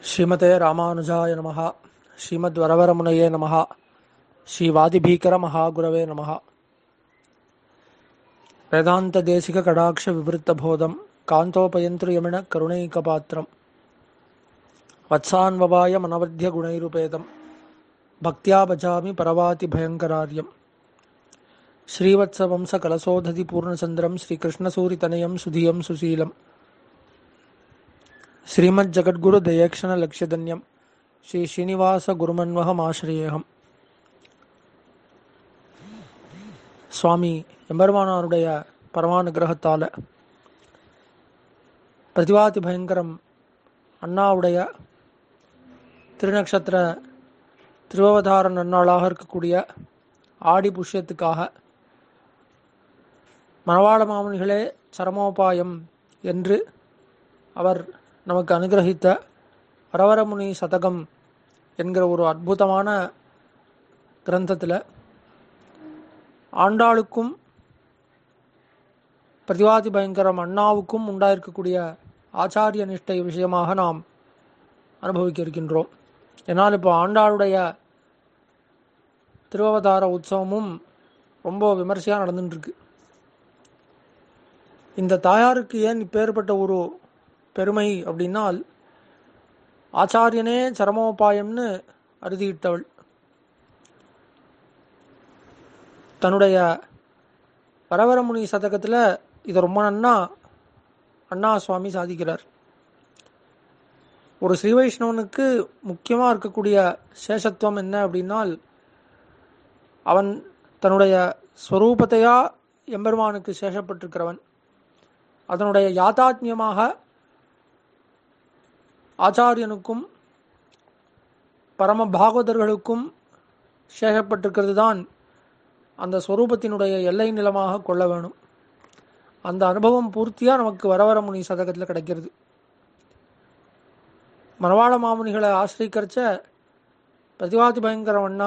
ஸ்ரீமதே ராமானுஜாய நமः ஸ்ரீமத்வரவரமுனையே நமः ஸ்ரீவாதிபீகர மகாகுரவே நமः வேதாந்த கடாட்ச விவருத்த போதம் காந்தோபயந்திரியமிண கருணைகபாத்திரம் வத்சான்வபாய மனவத்திய குணைருபேதம் பக்தியா பஜாமி பரவாதி பயங்கராரியம் ஸ்ரீவத்சவம்ச கலசோததி பூர்ணச்சந்திரம் ஸ்ரீகிருஷ்ணசூரிதனயம் சுதியம் சுசீலம் ஸ்ரீமஜ்ஜகத்குரு தயேக்ஷண லக்ஷ்யதன்யம் ஸ்ரீ ஸ்ரீனிவாச குருமன்வகமாசிரியேகம் சுவாமி எம்பெருமானாருடைய பரமானுகிரகத்தால பிரதிவாதி பயங்கரம் அண்ணாவுடைய திருநக்ஷத்திர திருவவதார நன்னாளாக இருக்கக்கூடிய ஆடி புஷ்யத்துக்காக மணவாள மாமுனிகளே சரமோபாயம் என்று அவர் நமக்கு அனுகிரகித்த வரவரமுனி சதகம் என்கிற ஒரு அற்புதமான கிரந்தத்தில் ஆண்டாளுக்கும் பிரதிவாதி பயங்கரம் அண்ணாவுக்கும் உண்டாயிருக்கக்கூடிய ஆச்சாரிய நிஷ்டை விஷயமாக நாம் அனுபவிக்க இருக்கின்றோம் என்னால் இப்போ ஆண்டாளுடைய திருவவதார உற்சவமும் ரொம்ப விமர்சையாக நடந்துட்டுருக்கு இந்த தாயாருக்கு ஏன் இப்பேற்பட்ட ஒரு பெருமை அப்படின்னால் ஆச்சாரியனே சரமோபாயம்னு அறுதியிட்டவள் தன்னுடைய வரவரமுனி சதகத்தில் இதை ரொம்ப நன்னா அண்ணா சுவாமி சாதிக்கிறார் ஒரு ஸ்ரீ வைஷ்ணவனுக்கு முக்கியமாக இருக்கக்கூடிய சேஷத்துவம் என்ன அப்படின்னால் அவன் தன்னுடைய ஸ்வரூபத்தையா எம்பெருமானுக்கு சேஷப்பட்டிருக்கிறவன் அதனுடைய யாத்தாத்மியமாக ஆச்சாரியனுக்கும் பரம பாகவதர்களுக்கும் சேஷப்பட்டிருக்கிறது தான் அந்த ஸ்வரூபத்தினுடைய எல்லை நிலமாக கொள்ள வேணும் அந்த அனுபவம் பூர்த்தியாக நமக்கு வரவர முனி சதகத்தில் கிடைக்கிறது மணவாள மாமுனிகளை ஆசிரியக்கரிச்ச பிரதிவாதி பயங்கரவண்ணா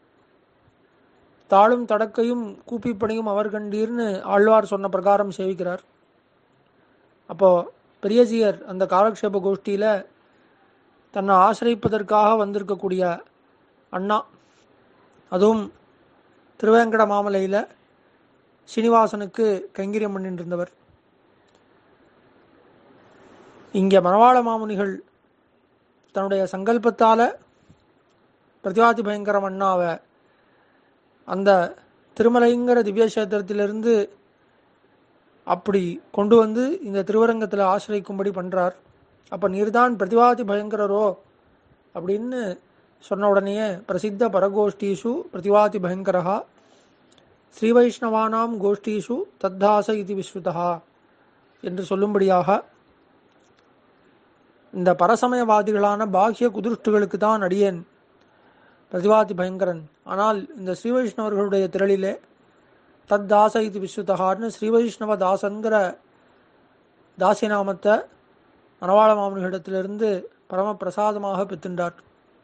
தாளும் தடக்கையும் கூப்பிப்பணியும் அவர் கண்டீர்னு ஆழ்வார் சொன்ன பிரகாரம் சேவிக்கிறார் அப்போ பெரியஜியர் அந்த காலக்ஷேப கோஷ்டியில் தன்னை ஆசிரிப்பதற்காக வந்திருக்கக்கூடிய அண்ணா அதுவும் திருவேங்கட மாமலையில் சீனிவாசனுக்கு கைங்கரியம் பண்ணிட்டு இருந்தவர் இங்கே மணவாள மாமுனிகள் தன்னுடைய சங்கல்பத்தால் பிரதிவாதி பயங்கரம் அண்ணாவை அந்த திருமலைங்கிற திவ்யக்ஷேத்திரத்திலிருந்து அப்படி கொண்டு வந்து இந்த திருவரங்கத்தில் ஆசிரியக்கும்படி பண்ணுறார் அப்போ நீர்தான் பிரதிவாதி பயங்கரரோ அப்படின்னு சொன்ன உடனேயே பிரசித்த பரகோஷ்டீஷு பிரதிவாதி பயங்கரா ஸ்ரீ வைஷ்ணவானாம் கோஷ்டீஷு தத்தாச இது விஸ்ருதா என்று சொல்லும்படியாக இந்த பரசமயவாதிகளான பாக்கிய குதிருஷ்டுகளுக்கு தான் அடியேன் பிரதிவாதி பயங்கரன் ஆனால் இந்த ஸ்ரீ வைஷ்ணவர்களுடைய திரளிலே தத் தாச இது விஸ்ருதகான்னு ஸ்ரீ வைஷ்ணவ தாசங்கிற தாசிநாமத்தை மணவாள மாமனிகளிடத்திலிருந்து பரம பிரசாதமாக பெற்றுண்டார்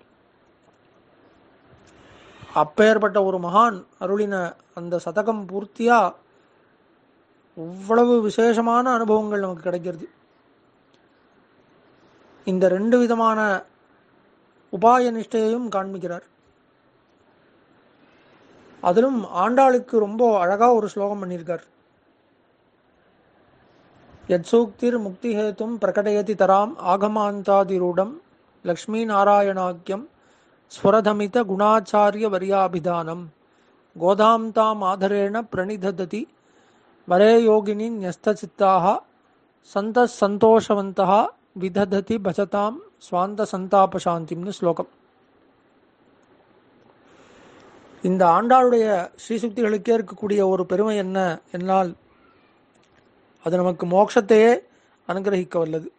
அப்பேற்பட்ட ஒரு மகான் அருளின அந்த சதகம் பூர்த்தியா இவ்வளவு விசேஷமான அனுபவங்கள் நமக்கு கிடைக்கிறது இந்த ரெண்டு விதமான உபாய நிஷ்டையையும் காண்பிக்கிறார் அதிலும் ஆண்டாளுக்கு ரொம்ப அழகா ஒரு ஸ்லோகம் பண்ணியிருக்கார் யத் சூக்திர் முக்தி ஹேத்தும் பிரகடயதி தராம் ஆகமாந்தாதிரூடம் லக்ஷ்மி நாராயணாக்கியம் ஸ்வரதமித குணாச்சாரிய வரியாபிதானம் கோதாம் தாம் ஆதரேண பிரணிதததி வரே யோகினி ன்யஸ்தசித்தாக சந்த சந்தோஷவந்தா விதததி பஜதாம் சுவாந்த சந்தாப சாந்திம்னு ஸ்லோகம் இந்த ஆண்டாளுடைய ஸ்ரீசுக்திகளுக்கே இருக்கக்கூடிய ஒரு பெருமை என்ன என்னால் அது நமக்கு மோட்சத்தையே அனுகிரகிக்க வல்லது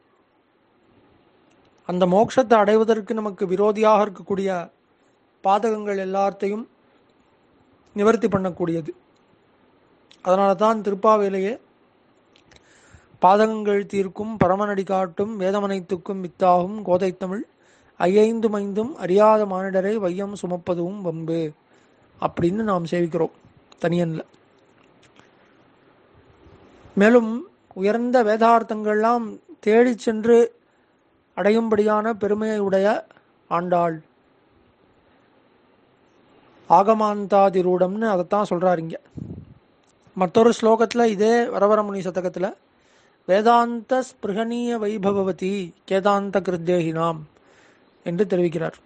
அந்த மோட்சத்தை அடைவதற்கு நமக்கு விரோதியாக இருக்கக்கூடிய பாதகங்கள் எல்லாத்தையும் நிவர்த்தி பண்ணக்கூடியது அதனால தான் திருப்பாவேலையே பாதகங்கள் தீர்க்கும் பரமநடி காட்டும் வேதமனைத்துக்கும் வித்தாகும் கோதைத்தமிழ் ஐயைந்து மைந்தும் அறியாத மானிடரை வையம் சுமப்பதும் வம்பு அப்படின்னு நாம் சேவிக்கிறோம் தனியன்ல மேலும் உயர்ந்த வேதார்த்தங்கள்லாம் தேடி சென்று அடையும்படியான பெருமையை உடைய ஆண்டாள் ஆகமாந்தாதிரூடம்னு அதைத்தான் சொல்றாரு இங்க மற்றொரு ஸ்லோகத்துல இதே வரவரமுனி சதகத்துல வேதாந்த ஸ்பிருகணீய வைபவதி கேதாந்த கிருத்தேகினாம் என்று தெரிவிக்கிறார்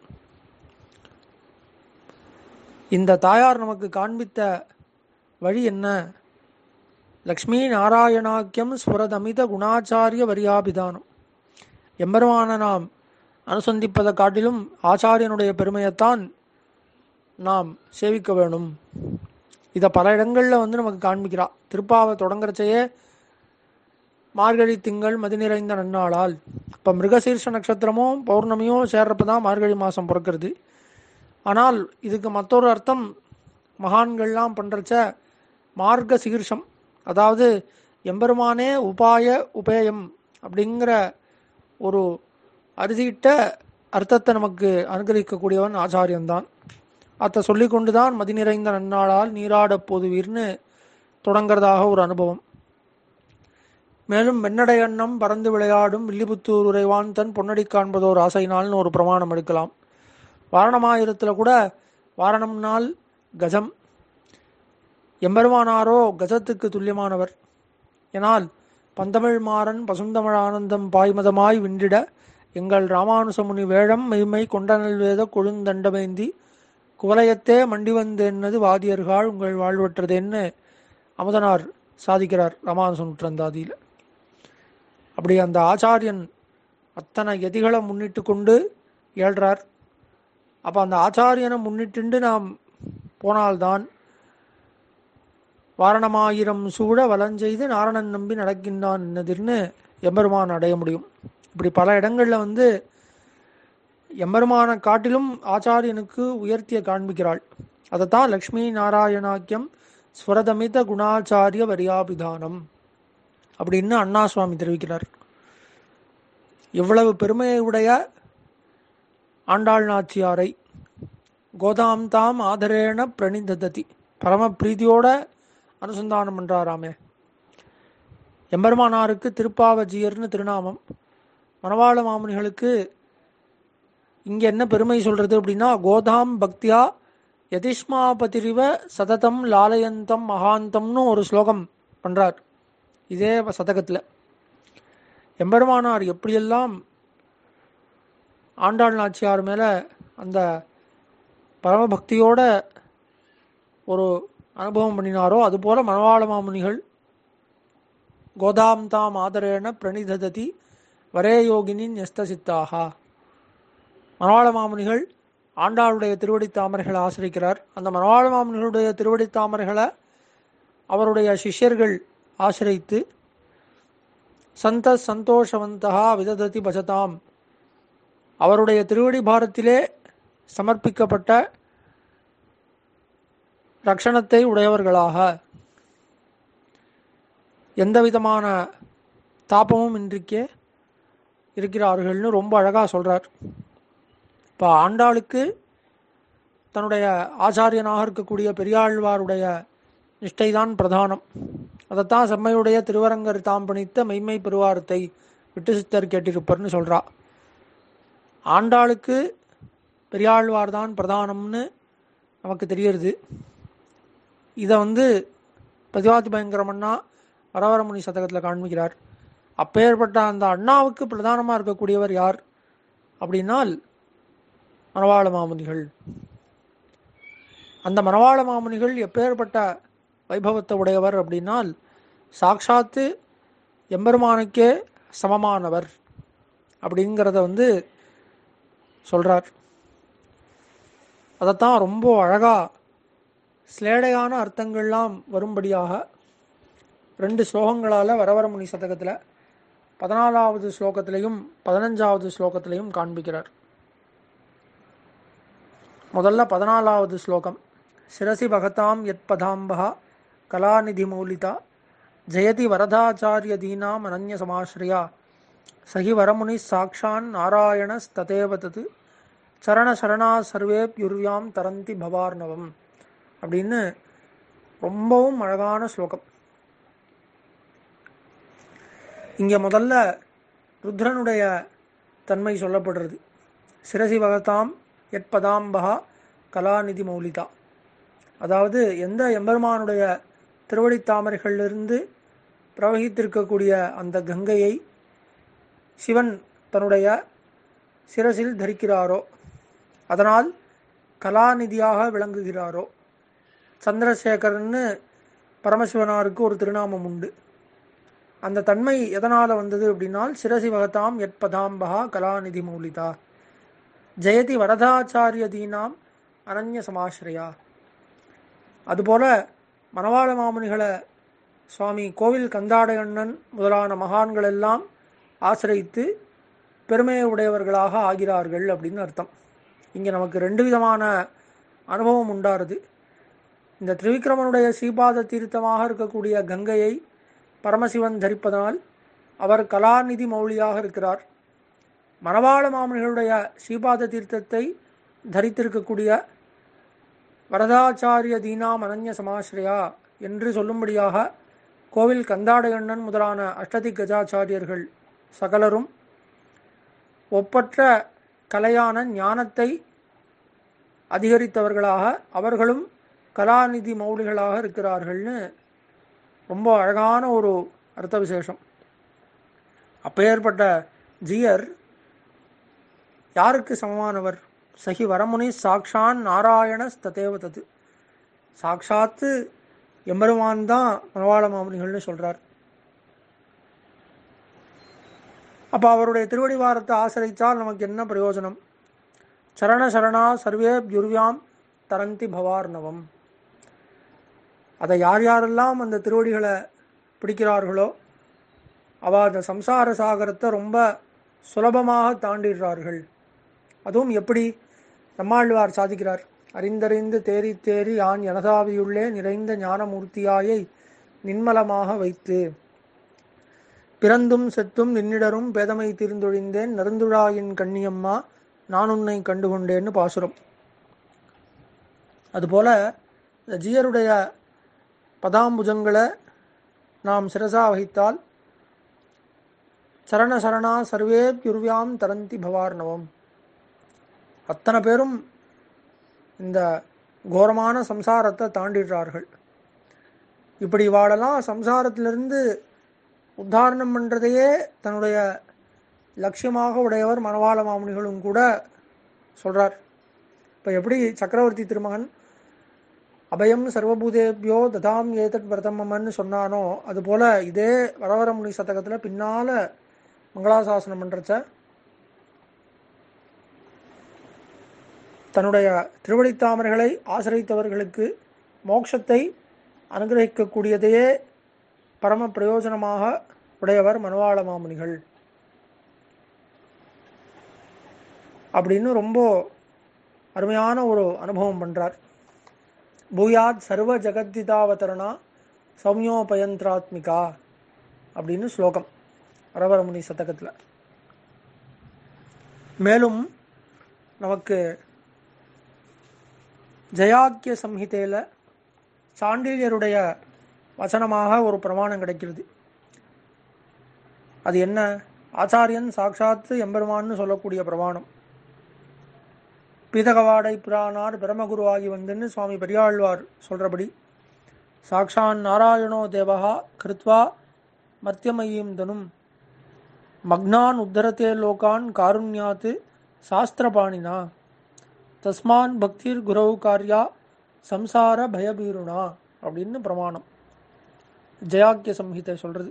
இந்த தாயார் நமக்கு காண்பித்த வழி என்ன லக்ஷ்மி நாராயணாக்கியம் ஸ்வரதமித குணாச்சாரிய வரியாபிதானம் எம்பெருமான நாம் அனுசந்திப்பதை காட்டிலும் ஆச்சாரியனுடைய பெருமையைத்தான் நாம் சேவிக்க வேணும் இதை பல இடங்களில் வந்து நமக்கு காண்பிக்கிறா திருப்பாவை தொடங்குறச்சையே மார்கழி திங்கள் மதி நிறைந்த நன்னாளால் இப்போ மிருகசீர்ஷ நட்சத்திரமும் பௌர்ணமியும் சேர்றப்ப தான் மார்கழி மாதம் பிறக்கிறது ஆனால் இதுக்கு மற்றொரு அர்த்தம் மகான்கள்லாம் பண்ணுறச்ச மார்க்க சீர்ஷம் அதாவது எம்பெருமானே உபாய உபேயம் அப்படிங்கிற ஒரு அறுதியிட்ட அர்த்தத்தை நமக்கு அனுகிரகிக்கக்கூடியவன் ஆச்சாரியன்தான் அதை சொல்லிக்கொண்டு தான் மதி நிறைந்த நன்னாளால் நீராடப் போதுவீர்னு தொடங்கிறதாக ஒரு அனுபவம் மேலும் வெண்ணடை அன்னம் பறந்து விளையாடும் வில்லிபுத்தூர் உறைவான் தன் பொன்னடி காண்பதோர் ஆசைனால்னு ஒரு பிரமாணம் எடுக்கலாம் வாரணமாயிரத்தில் கூட வாரணம் நாள் கஜம் எம்பெருமானாரோ கஜத்துக்கு துல்லியமானவர் எனால் பந்தமிழ் மாறன் பசுந்தமிழ் ஆனந்தம் பாய்மதமாய் விண்டிட எங்கள் ராமானுசமுனி வேழம் மெய்மை கொண்டனல் வேத கொழுந்தண்டமேந்தி குவலயத்தே மண்டி வந்தென்னது வாதியர்கள் உங்கள் வாழ்வற்றதென்னு அமுதனார் சாதிக்கிறார் ராமானுச நூற்றந்தாதியில் அப்படி அந்த ஆச்சாரியன் அத்தனை எதிகளை முன்னிட்டு கொண்டு ஏழ்றார் அப்போ அந்த ஆச்சாரியனை முன்னிட்டு நாம் போனால்தான் வாரணமாயிரம் சூழ வலஞ்செய்து நாரணன் நம்பி நடக்கின்றான் என்னதிர்னு எம்பெருமான் அடைய முடியும் இப்படி பல இடங்களில் வந்து எம்பெருமான காட்டிலும் ஆச்சாரியனுக்கு உயர்த்திய காண்பிக்கிறாள் அதைத்தான் லக்ஷ்மி நாராயணாக்கியம் ஸ்வரதமித குணாச்சாரிய வரியாபிதானம் அப்படின்னு அண்ணா சுவாமி தெரிவிக்கிறார் இவ்வளவு பெருமையை உடைய ஆண்டாள் நாச்சியாரை கோதாம் தாம் ஆதரேண பிரணிததி பரம பிரீதியோட அனுசந்தானம் பண்றாராமே எம்பெருமானாருக்கு திருப்பாவஜியர்னு திருநாமம் மணவாள மாமுனிகளுக்கு இங்க என்ன பெருமை சொல்றது அப்படின்னா கோதாம் பக்தியா யதிஷ்மாபதிரிவ சததம் லாலயந்தம் மகாந்தம்னு ஒரு ஸ்லோகம் பண்றார் இதே சதகத்துல எம்பெருமானார் எப்படியெல்லாம் ஆண்டாள் நாச்சியார் மேல அந்த பரமபக்தியோட ஒரு அனுபவம் பண்ணினாரோ அதுபோல மணவாள மாமுனிகள் கோதாம் தாம் ஆதரேன பிரணிததி வரே யோகினின் சித்தாகா மணவாள மாமுனிகள் ஆண்டாளுடைய திருவடி தாமரைகளை ஆசிரிக்கிறார் அந்த மணவாள மாமுனிகளுடைய திருவடி தாமரைகளை அவருடைய சிஷ்யர்கள் ஆசிரித்து சந்த சந்தோஷவந்தகா விதததி பஜதாம் அவருடைய திருவடி பாரத்திலே சமர்ப்பிக்கப்பட்ட ரக்ஷணத்தை உடையவர்களாக எந்த விதமான தாபமும் இன்றிக்கே இருக்கிறார்கள்னு ரொம்ப அழகாக சொல்கிறார் இப்போ ஆண்டாளுக்கு தன்னுடைய ஆச்சாரியனாக இருக்கக்கூடிய பெரியாழ்வாருடைய நிஷ்டைதான் பிரதானம் அதைத்தான் செம்மையுடைய திருவரங்கர் தாம் பணித்த மெய்மை பெருவாரத்தை விட்டு சித்தர் கேட்டிருப்பர்னு சொல்கிறா ஆண்டாளுக்கு பெரியாழ்வார் தான் பிரதானம்னு நமக்கு தெரியறது இதை வந்து பிரதிவாதி பயங்கரமன்னா வரவரமுனி சதகத்தில் காண்பிக்கிறார் அப்பேற்பட்ட அந்த அண்ணாவுக்கு பிரதானமாக இருக்கக்கூடியவர் யார் அப்படின்னால் மணவாள மாமுனிகள் அந்த மணவாள மாமுனிகள் எப்பேற்பட்ட வைபவத்தை உடையவர் அப்படின்னால் சாக்ஷாத்து எம்பெருமானுக்கே சமமானவர் அப்படிங்கிறத வந்து சொல்றார் அதைத்தான் ரொம்ப அழகா ஸ்லேடையான அர்த்தங்கள்லாம் வரும்படியாக ரெண்டு ஸ்லோகங்களால் வரவரமுனி சதகத்தில் பதினாலாவது ஸ்லோகத்திலையும் பதினஞ்சாவது ஸ்லோகத்திலையும் காண்பிக்கிறார் முதல்ல பதினாலாவது ஸ்லோகம் சிரசி பகதாம் யத் பதாம்பா கலாநிதி மௌலிதா ஜெயதி வரதாச்சாரிய தீனாம் அனன்ய சமாஸ்ரியா சகி வரமுனி சாக்ஷான் நாராயணஸ்ததேவ தது சரண சரணா சர்வேப்யுர்யாம் தரந்தி பவார்ணவம் அப்படின்னு ரொம்பவும் அழகான ஸ்லோகம் இங்க முதல்ல ருத்ரனுடைய தன்மை சொல்லப்படுறது சிரசி வகத்தாம் எட்பதாம்பகா கலாநிதி மௌலிதா அதாவது எந்த எம்பெருமானுடைய திருவடித்தாமரைகளிலிருந்து பிரவகித்திருக்கக்கூடிய அந்த கங்கையை சிவன் தன்னுடைய சிரசில் தரிக்கிறாரோ அதனால் கலாநிதியாக விளங்குகிறாரோ சந்திரசேகரன்னு பரமசிவனாருக்கு ஒரு திருநாமம் உண்டு அந்த தன்மை எதனால் வந்தது அப்படின்னால் சிரசி வகதாம் எட்பதாம்பகா கலாநிதி மௌலிதா ஜெயதி வரதாச்சாரிய தீனாம் அனன்ய சமாஸ்ரயா அதுபோல மணவாள மாமுனிகளை சுவாமி கோவில் கந்தாடையண்ணன் முதலான மகான்கள் எல்லாம் ஆசிரித்து பெருமையை உடையவர்களாக ஆகிறார்கள் அப்படின்னு அர்த்தம் இங்கே நமக்கு ரெண்டு விதமான அனுபவம் உண்டாருது இந்த திரிவிக்ரமனுடைய ஸ்ரீபாத தீர்த்தமாக இருக்கக்கூடிய கங்கையை பரமசிவன் தரிப்பதனால் அவர் கலாநிதி மௌலியாக இருக்கிறார் மணவாள மாமனிகளுடைய ஸ்ரீபாத தீர்த்தத்தை தரித்திருக்கக்கூடிய வரதாச்சாரிய தீனாம் அனன்ய சமாஸ்ரயா என்று சொல்லும்படியாக கோவில் கந்தாடையண்ணன் முதலான அஷ்டதி கஜாச்சாரியர்கள் சகலரும் ஒப்பற்ற கலையான ஞானத்தை அதிகரித்தவர்களாக அவர்களும் கலாநிதி மௌலிகளாக இருக்கிறார்கள்னு ரொம்ப அழகான ஒரு அர்த்த விசேஷம் அப்பேற்பட்ட ஜீயர் யாருக்கு சமமானவர் சகி வரமுனி சாக்ஷான் நாராயண ததேவதது சாக்ஷாத்து எம்பெருமான் தான் மனவாள மாமுனிகள்னு சொல்றார் அப்போ அவருடைய திருவடிவாரத்தை ஆசிரித்தால் நமக்கு என்ன பிரயோஜனம் சரண சரணா சர்வே யுர்வியாம் தரந்தி பவார்ணவம் அதை யார் யாரெல்லாம் அந்த திருவடிகளை பிடிக்கிறார்களோ அவ அந்த சம்சார சாகரத்தை ரொம்ப சுலபமாக தாண்டிடுறார்கள் அதுவும் எப்படி நம்மாழ்வார் சாதிக்கிறார் அறிந்தறிந்து தேறி தேறி ஆண் எனதாவியுள்ளே நிறைந்த ஞானமூர்த்தியாயை நின்மலமாக வைத்து பிறந்தும் செத்தும் நின்னிடரும் பேதமை தீர்ந்தொழிந்தேன் நருந்துழாயின் கண்ணியம்மா நான் உன்னை கண்டுகொண்டேன்னு பாசுரம் அதுபோல இந்த ஜீயருடைய பதாம்புஜங்களை நாம் சிரசா வகித்தால் சரண சரணா சர்வே யுர்வியாம் தரந்தி பவார்ணவம் அத்தனை பேரும் இந்த கோரமான சம்சாரத்தை தாண்டிடுறார்கள் இப்படி வாழலாம் சம்சாரத்திலிருந்து உத்தாரணம் பண்ணுறதையே தன்னுடைய லட்சியமாக உடையவர் மணவாள மாமுனிகளும் கூட சொல்கிறார் இப்போ எப்படி சக்கரவர்த்தி திருமகன் அபயம் சர்வபூதேபியோ ததாம் ஏதட் பிரதமன்னு சொன்னானோ அதுபோல் இதே வரவர முனி சதகத்தில் பின்னால் மங்களாசாசனம் பண்ணுறச்ச தன்னுடைய திருவடித்தாமரைகளை ஆசிரித்தவர்களுக்கு மோட்சத்தை அனுகிரகிக்கக்கூடியதையே பரம பிரயோஜனமாக உடையவர் மனவாள மாமுனிகள் அப்படின்னு ரொம்ப அருமையான ஒரு அனுபவம் பண்ணுறார் பூயாத் சர்வ ஜெகத்திதாவதரணா சௌமியோபயந்திராத்மிகா அப்படின்னு ஸ்லோகம் வரவரமுனி சதகத்தில் மேலும் நமக்கு ஜயாக்கிய சம்ஹிதையில் சாண்டில்யருடைய வசனமாக ஒரு பிரமாணம் கிடைக்கிறது அது என்ன ஆச்சாரியன் சாட்சாத்து எம்பெருமான்னு சொல்லக்கூடிய பிரமாணம் பீதகவாடை புராணார் பிரமகுருவாகி வந்துன்னு சுவாமி பெரியாழ்வார் சொல்றபடி சாக்ஷான் நாராயணோ தேவகா கிருத்வா மத்தியமயீம் தனும் மக்னான் உத்தரத்தே லோகான் காருண்யாத்து சாஸ்திரபாணினா தஸ்மான் பக்திர் குரவு காரியா சம்சார பயபீருணா அப்படின்னு பிரமாணம் ஜயாக்கிய சம்ஹிதை சொல்றது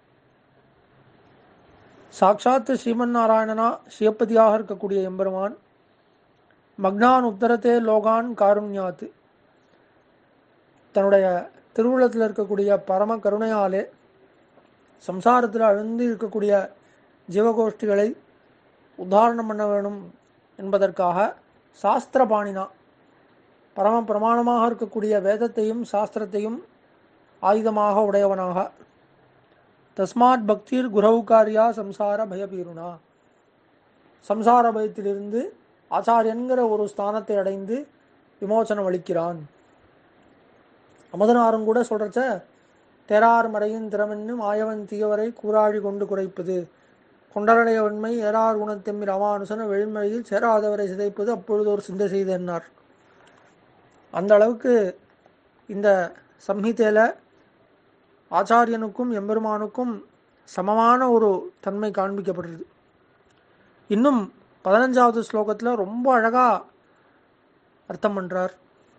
சாட்சாத்து ஸ்ரீமன் நாராயணனா சிவப்பதியாக இருக்கக்கூடிய எம்பெருமான் மக்னான் உத்தரத்தே லோகான் காருண்யாத்து தன்னுடைய திருவுள்ளத்தில் இருக்கக்கூடிய பரம கருணையாலே சம்சாரத்தில் அழுந்து இருக்கக்கூடிய ஜீவகோஷ்டிகளை உத்தாரணம் பண்ண வேணும் என்பதற்காக சாஸ்திர பாணினா பரம பிரமாணமாக இருக்கக்கூடிய வேதத்தையும் சாஸ்திரத்தையும் ஆயுதமாக உடையவனாக தஸ்மாத் பக்திர் குரவுகாரியா சம்சார பயபீருணா சம்சார பயத்திலிருந்து ஆச்சாரியன்கிற ஒரு ஸ்தானத்தை அடைந்து விமோசனம் அளிக்கிறான் அமதனாரும் கூட சொல்றச்ச தேரார் மறையின் திறமென்னு மாயவன் தீயவரை கூறாழி கொண்டு குறைப்பது கொண்டரடைய உண்மை ஏறார் குணத்தெம்மி ராமானுசன வெழிமழையில் சேராதவரை சிதைப்பது அப்பொழுது ஒரு சிந்தை செய்தென்னார் அந்த அளவுக்கு இந்த சம்ஹிதையில ஆச்சாரியனுக்கும் எம்பெருமானுக்கும் சமமான ஒரு தன்மை காண்பிக்கப்படுறது இன்னும் பதினஞ்சாவது ஸ்லோகத்துல ரொம்ப அழகா அர்த்தம் பண்றார்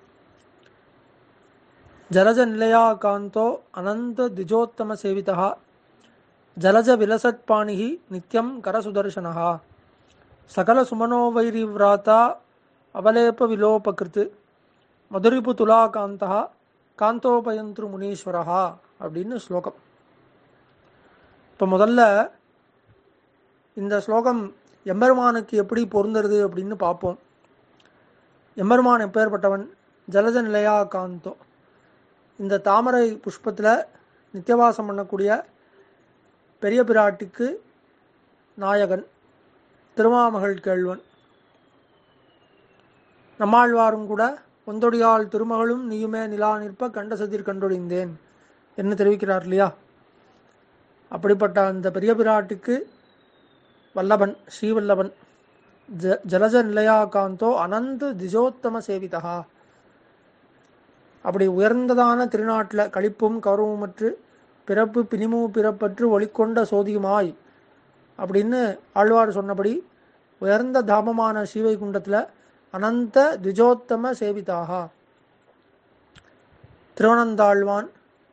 ஜலஜ நிலையா காந்தோ அனந்த திஜோத்தம சேவிதா ஜலஜ விலசத்பாணிஹி நித்யம் கரசுதர்சனஹா சகல சுமனோ வைரிவ்ராதா அவலேப விலோபகிருத் மதுரிபு துலா காந்தா காந்தோபயந்திரு முனீஸ்வரஹா அப்படின்னு ஸ்லோகம் இப்போ முதல்ல இந்த ஸ்லோகம் எம்பெருமானுக்கு எப்படி பொருந்துறது அப்படின்னு பார்ப்போம் எம்பெருமான் எப்பேற்பட்டவன் ஜலஜ நிலையா காந்தோ இந்த தாமரை புஷ்பத்தில் நித்தியவாசம் பண்ணக்கூடிய பெரிய பிராட்டிக்கு நாயகன் திருமாமகள் கேள்வன் நம்மாழ்வாரும் கூட ஒந்தொடியால் திருமகளும் நீயுமே நிலா நிற்ப கண்ட சதிர் கண்டொழிந்தேன் என்ன தெரிவிக்கிறார் இல்லையா அப்படிப்பட்ட அந்த பெரிய பிராட்டிக்கு வல்லபன் ஸ்ரீவல்லபன் ஜ ஜலஜ நிலையா காந்தோ அனந்த திஜோத்தம சேவிதா அப்படி உயர்ந்ததான திருநாட்டில் களிப்பும் கௌரவமற்று பிறப்பு பிணிமு பிறப்பற்று ஒளிக்கொண்ட சோதியுமாய் அப்படின்னு ஆழ்வார் சொன்னபடி உயர்ந்த தாமமான ஸ்ரீவைகுண்டத்தில் அனந்த திஜோத்தம சேவிதாக திருவனந்தாழ்வான்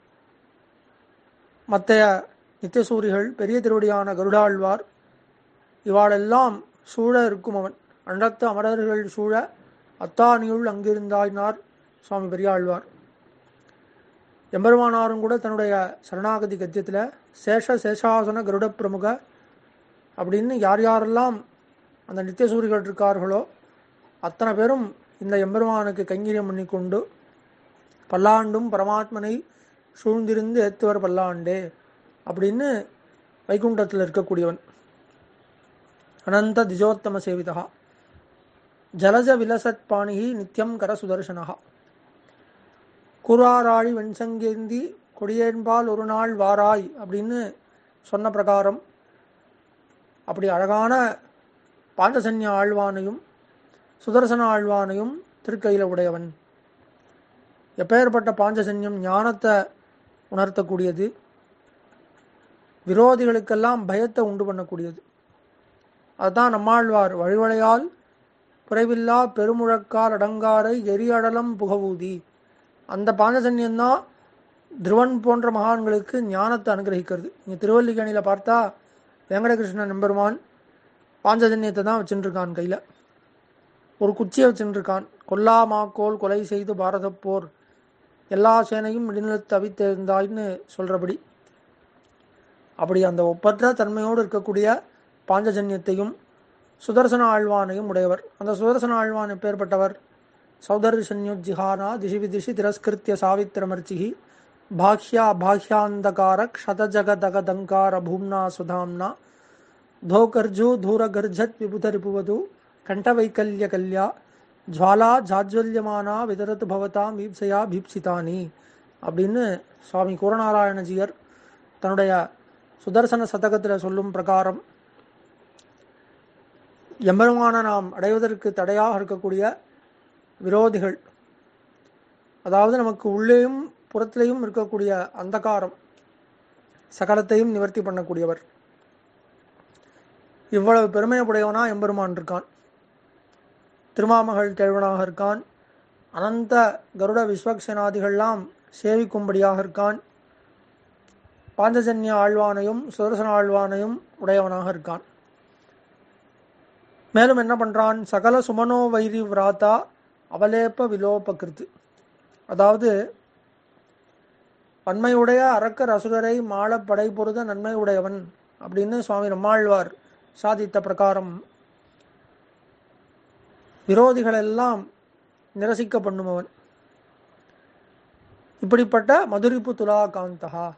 மற்றைய நித்தியசூரிகள் பெரிய திருவடியான கருடாழ்வார் இவாளெல்லாம் சூழ இருக்கும் அவன் அண்டத்து அமரர்கள் சூழ அத்தானியுள் அங்கிருந்தாயினார் சுவாமி பெரியாழ்வார் எம்பெருமானாரும் கூட தன்னுடைய சரணாகதி கத்தியத்தில் சேஷ சேஷாசன கருட பிரமுக அப்படின்னு யார் யாரெல்லாம் அந்த நித்தியசூரிகள் இருக்கார்களோ அத்தனை பேரும் இந்த எம்பெருமானுக்கு கைங்கரியம் பண்ணி கொண்டு பல்லாண்டும் பரமாத்மனை சூழ்ந்திருந்து ஏத்துவர் பல்லாண்டே அப்படின்னு வைகுண்டத்தில் இருக்கக்கூடியவன் அனந்த திஜோத்தம சேவிதா ஜலஜ விலசத் பாணிகி நித்தியம் கர சுதர்சனகா கூறாராழி வெண்சங்கேந்தி கொடியேன்பால் ஒரு நாள் வாராய் அப்படின்னு சொன்ன பிரகாரம் அப்படி அழகான பாஞ்சசன்ய ஆழ்வானையும் சுதர்சன ஆழ்வானையும் திருக்கையில் உடையவன் எப்பேற்பட்ட பாஞ்சசன்யம் ஞானத்தை உணர்த்தக்கூடியது விரோதிகளுக்கெல்லாம் பயத்தை உண்டு பண்ணக்கூடியது அதுதான் நம்மாழ்வார் வழிவழையால் குறைவில்லா பெருமுழக்கால் அடங்காரை எரியடலம் புகவூதி அந்த பாஞ்சசன்யம்தான் திருவன் போன்ற மகான்களுக்கு ஞானத்தை அனுகிரகிக்கிறது இங்கே திருவல்லிக்கணியில் பார்த்தா வெங்கடகிருஷ்ணன் நம்பெருமான் பாஞ்சஜன்யத்தை தான் வச்சுட்டுருக்கான் கையில் ஒரு குச்சியை வச்சுட்டுருக்கான் கொல்லா மாக்கோல் கொலை செய்து பாரத போர் எல்லா சேனையும் இடிநிலத்து அவித்தெழுந்தாய்ன்னு சொல்கிறபடி அப்படி அந்த ஒப்பற்ற தன்மையோடு இருக்கக்கூடிய பாஞ்சஜன்யத்தையும் சுதர்சன ஆழ்வானையும் உடையவர் அந்த சுதர்சன ஆழ்வான் எப்பேற்பட்டவர் சௌதர்ஷன்யுஜிஹானா திசி விதிஷி திரஸ்கிருத்திய சாவித்திரமர்ச்சிகி பாஹ்யா பாஹ்யாந்தகார க்ஷதஜகதகதங்கார பூம்னா சுதாம்னா தோகர்ஜு தூரகர்ஜத் விபுதரிபுவது கண்டவைக்கல்ய கல்யா ஜுவாலா ஜாஜ்வல்யமானா விதரத்து பவதாம் ஈப்சையா பீப்சிதானி அப்படின்னு சுவாமி கூரநாராயணஜியர் தன்னுடைய சுதர்சன சதகத்தில் சொல்லும் பிரகாரம் எம்பெருமான நாம் அடைவதற்கு தடையாக இருக்கக்கூடிய விரோதிகள் அதாவது நமக்கு உள்ளேயும் புறத்திலேயும் இருக்கக்கூடிய அந்தகாரம் சகலத்தையும் நிவர்த்தி பண்ணக்கூடியவர் இவ்வளவு பெருமையுடையவனா எம்பெருமான் இருக்கான் திருமாமகள் கேழ்வனாக இருக்கான் அனந்த கருட விஸ்வக்சனாதிகள்லாம் சேவிக்கும்படியாக இருக்கான் பாஞ்சஜன்ய ஆழ்வானையும் சுதர்சன ஆழ்வானையும் உடையவனாக இருக்கான் மேலும் என்ன பண்றான் சகல சுமனோ வைரி விராத்தா அவலேப்ப விலோபகிருத்து அதாவது பன்மையுடைய அரக்கர் அசுரரை மாள படை பொருத நன்மை உடையவன் அப்படின்னு சுவாமி நம்மாழ்வார் சாதித்த பிரகாரம் விரோதிகளெல்லாம் நிரசிக்க பண்ணுபவன் இப்படிப்பட்ட மதுரிப்பு துலா காந்தகா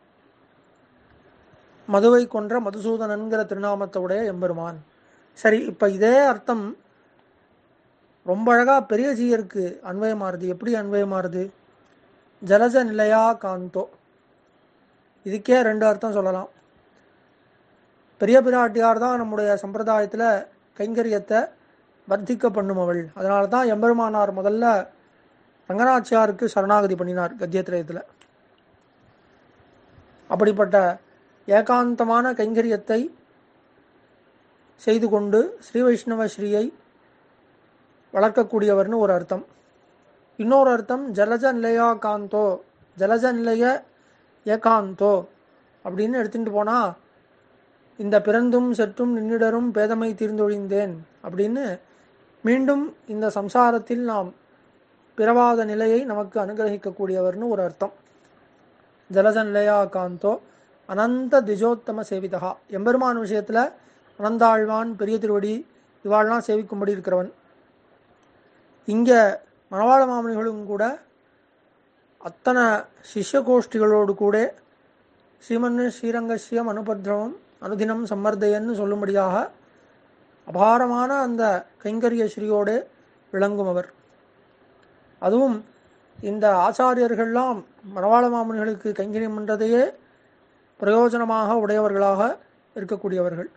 மதுவை கொன்ற மதுசூதனன்கிற திருநாமத்தோடைய எம்பெருமான் சரி இப்ப இதே அர்த்தம் ரொம்ப அழகா பெரிய ஜீயருக்கு அன்வயமாறுது எப்படி அன்வயமாறுது ஜலஜ நிலையா காந்தோ இதுக்கே ரெண்டு அர்த்தம் சொல்லலாம் பெரிய பிராட்டியார் தான் நம்முடைய சம்பிரதாயத்தில் கைங்கரியத்தை வர்த்திக்க பண்ணுமவள் அதனால தான் எம்பெருமானார் முதல்ல ரங்கநாச்சியாருக்கு சரணாகதி பண்ணினார் கத்தியத்திரயத்தில் அப்படிப்பட்ட ஏகாந்தமான கைங்கரியத்தை செய்து கொண்டு ஸ்ரீ வைஷ்ணவ ஸ்ரீயை வளர்க்கக்கூடியவர்னு ஒரு அர்த்தம் இன்னொரு அர்த்தம் ஜலஜ நிலையா காந்தோ ஜலஜ நிலைய ஏகாந்தோ அப்படின்னு எடுத்துட்டு போனா இந்த பிறந்தும் செற்றும் நின்னிடரும் பேதமை தீர்ந்தொழிந்தேன் அப்படின்னு மீண்டும் இந்த சம்சாரத்தில் நாம் பிறவாத நிலையை நமக்கு அனுகிரகிக்கக்கூடியவர்னு ஒரு அர்த்தம் ஜலஜ நிலையா காந்தோ அனந்த திஜோத்தம சேவிதா எம்பெருமான் விஷயத்தில் அனந்தாழ்வான் பெரிய திருவடி இவாள்லாம் சேவிக்கும்படி இருக்கிறவன் இங்கே மணவாள மாமனிகளும் கூட அத்தனை சிஷ்ய கோஷ்டிகளோடு கூட ஸ்ரீமன் ஸ்ரீரங்கசியம் அனுபத்ரவம் அனுதினம் சம்மர்தையன்னு சொல்லும்படியாக அபாரமான அந்த கைங்கரிய ஸ்ரீயோடு விளங்கும் அவர் அதுவும் இந்த ஆச்சாரியர்கள்லாம் மணவாள மாமனிகளுக்கு கைங்கரியம் பண்ணுறதையே பிரயோஜனமாக உடையவர்களாக இருக்கக்கூடியவர்கள்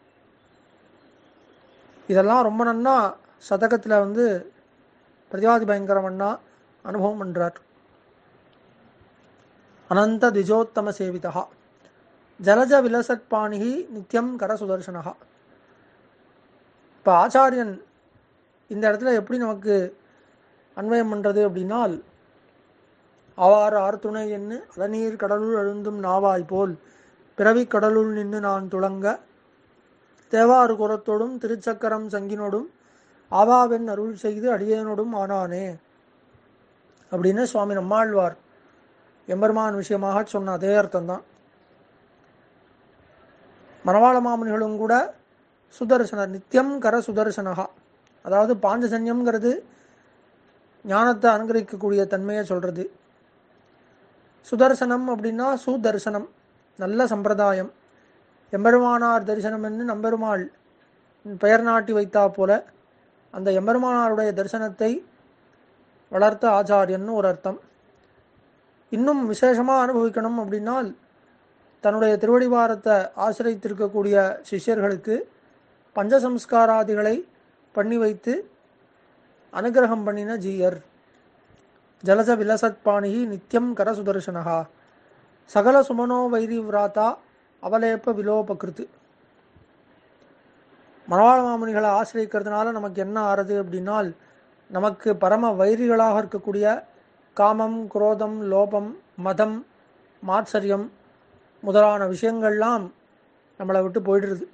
இதெல்லாம் ரொம்ப நன்னா சதகத்தில் வந்து பிரதிவாதி பயங்கரமன்னா அனுபவம் பண்ணுறார் அனந்த திஜோத்தம சேவிதா ஜலஜ விலசத்பாணிகி நித்தியம் கர சுதர்சனகா இப்போ ஆச்சாரியன் இந்த இடத்துல எப்படி நமக்கு அன்வயம் பண்ணுறது அப்படின்னால் ஆவார் ஆர்த்துணை என்று அலநீர் கடலுள் அழுந்தும் நாவாய் போல் பிறவி கடலுள் நின்று நான் துளங்க தேவாறு குரத்தோடும் திருச்சக்கரம் சங்கினோடும் ஆவாவென் அருள் செய்து அடியேனோடும் ஆனானே அப்படின்னு சுவாமி நம்மாழ்வார் எம்பெருமான் விஷயமாக சொன்ன அதே அர்த்தம்தான் மணவாள மாமனிகளும் கூட சுதர்சனர் நித்தியம் கர சுதர்சனகா அதாவது பாஞ்சஜன்யம்ங்கிறது ஞானத்தை அனுகிரகிக்கக்கூடிய தன்மையை சொல்றது சுதர்சனம் அப்படின்னா சுதர்சனம் நல்ல சம்பிரதாயம் எம்பெருமானார் தரிசனம் என்று நம்பெருமாள் பெயர் நாட்டி வைத்தா போல அந்த எம்பெருமானாருடைய தரிசனத்தை வளர்த்த ஆச்சாரியன்னு ஒரு அர்த்தம் இன்னும் விசேஷமாக அனுபவிக்கணும் அப்படின்னால் தன்னுடைய திருவடிவாரத்தை ஆசிரியத்திருக்கக்கூடிய சிஷ்யர்களுக்கு பஞ்சசம்ஸ்காராதிகளை பண்ணி வைத்து அனுகிரகம் பண்ணின ஜீயர் ஜலச விலசத்பாணிகி நித்தியம் கரசுதர்சனகா சகல சுமனோ வைரி விராத்தா அவலேப்ப விலோபகிருத்து மணவாள மாமுனிகளை ஆசிரியக்கிறதுனால நமக்கு என்ன ஆறுது அப்படின்னால் நமக்கு பரம வைரிகளாக இருக்கக்கூடிய காமம் குரோதம் லோபம் மதம் மாத்சரியம் முதலான விஷயங்கள்லாம் நம்மளை விட்டு போயிடுறது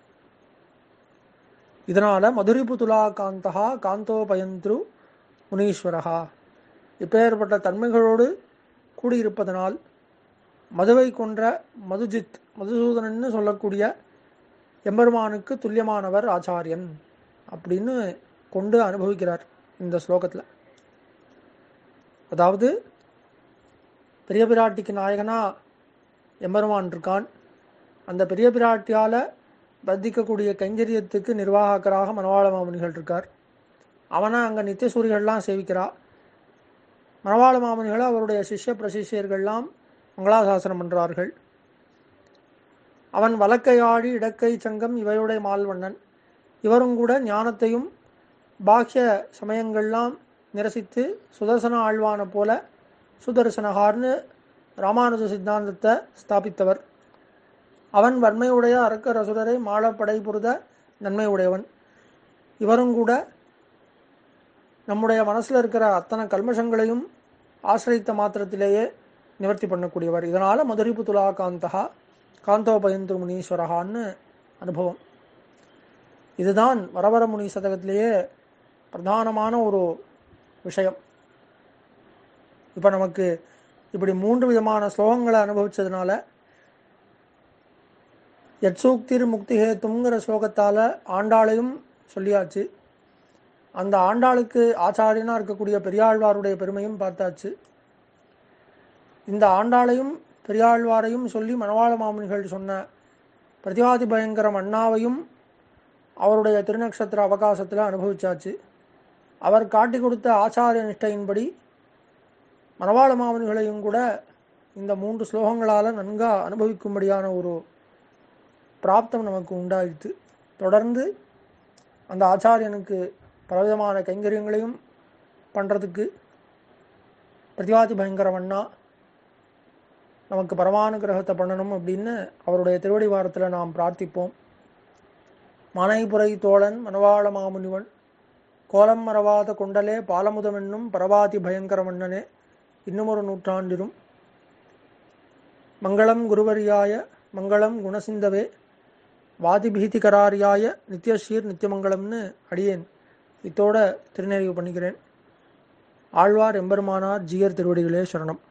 இதனால மதுரிபு துலா காந்தகா காந்தோபயந்திரு முனீஸ்வரகா இப்பேற்பட்ட தன்மைகளோடு கூடியிருப்பதனால் மதுவை கொன்ற மதுஜித் மதுசூதனன்னு சொல்லக்கூடிய எம்பெருமானுக்கு துல்லியமானவர் ஆச்சாரியன் அப்படின்னு கொண்டு அனுபவிக்கிறார் இந்த ஸ்லோகத்தில் அதாவது பெரிய பிராட்டிக்கு நாயகனா எம்பெருமான் இருக்கான் அந்த பெரிய பிராட்டியால் பத்திக்கக்கூடிய கைங்கரியத்துக்கு நிர்வாகக்கராக மணவாள மாமனிகள் இருக்கார் அவனை அங்கே நித்தியசூரிகள்லாம் சேவிக்கிறா மணவாள மாமனிகளை அவருடைய சிஷ்ய பிரசிஷ்யர்கள்லாம் மங்களாசாசனம் பண்ணுறார்கள் அவன் வலக்கையாடி இடக்கை சங்கம் இவையுடைய மால்வண்ணன் இவரும் கூட ஞானத்தையும் பாக்கிய சமயங்கள்லாம் நிரசித்து சுதர்சன ஆழ்வான போல சுதர்சனகார்னு ராமானுஜ சித்தாந்தத்தை ஸ்தாபித்தவர் அவன் வன்மையுடைய அரக்க ரசுரரை மாளப்படை புரித நன்மை உடையவன் இவரும் கூட நம்முடைய மனசில் இருக்கிற அத்தனை கல்மஷங்களையும் ஆசிரித்த மாத்திரத்திலேயே நிவர்த்தி பண்ணக்கூடியவர் இதனால் மதுரிப்பு துலா காந்தகா காந்தோபயந்து முனீஸ்வரகான்னு அனுபவம் இதுதான் வரவர முனி சதகத்திலேயே பிரதானமான ஒரு விஷயம் இப்போ நமக்கு இப்படி மூன்று விதமான ஸ்லோகங்களை அனுபவிச்சதுனால யட்சூக்திர் முக்திஹேத்துங்கிற ஸ்லோகத்தால் ஆண்டாளையும் சொல்லியாச்சு அந்த ஆண்டாளுக்கு ஆச்சாரியனாக இருக்கக்கூடிய பெரியாழ்வாருடைய பெருமையும் பார்த்தாச்சு இந்த ஆண்டாளையும் பெரியாழ்வாரையும் சொல்லி மணவாள மாமுனிகள் சொன்ன பிரதிவாதி பயங்கரம் அண்ணாவையும் அவருடைய திருநக்ஷத்திர அவகாசத்தில் அனுபவிச்சாச்சு அவர் காட்டி கொடுத்த ஆச்சாரிய நிஷ்டையின்படி மணவாள மாமுனிகளையும் கூட இந்த மூன்று ஸ்லோகங்களால் நன்கா அனுபவிக்கும்படியான ஒரு பிராப்தம் நமக்கு உண்டாயிற்று தொடர்ந்து அந்த ஆச்சாரியனுக்கு பலவிதமான கைங்கரியங்களையும் பண்ணுறதுக்கு பிரதிவாதி பயங்கரவண்ணா நமக்கு பரமானுகிரகத்தை பண்ணணும் அப்படின்னு அவருடைய திருவடி வாரத்தில் நாம் பிரார்த்திப்போம் மனைபுரை தோழன் மனவாள மாமுனிவன் கோலம் மறவாத கொண்டலே பாலமுதமென்னும் பரவாதி பயங்கர மன்னனே இன்னுமொரு நூற்றாண்டிலும் மங்களம் குருவரியாய மங்களம் குணசிந்தவே வாதிபீதிகராரியாய நித்யஸ்ரீர் நித்தியமங்கலம்னு அடியேன் இத்தோட திருநெறிவு பண்ணிக்கிறேன் ஆழ்வார் எம்பெருமானார் ஜீயர் திருவடிகளே சரணம்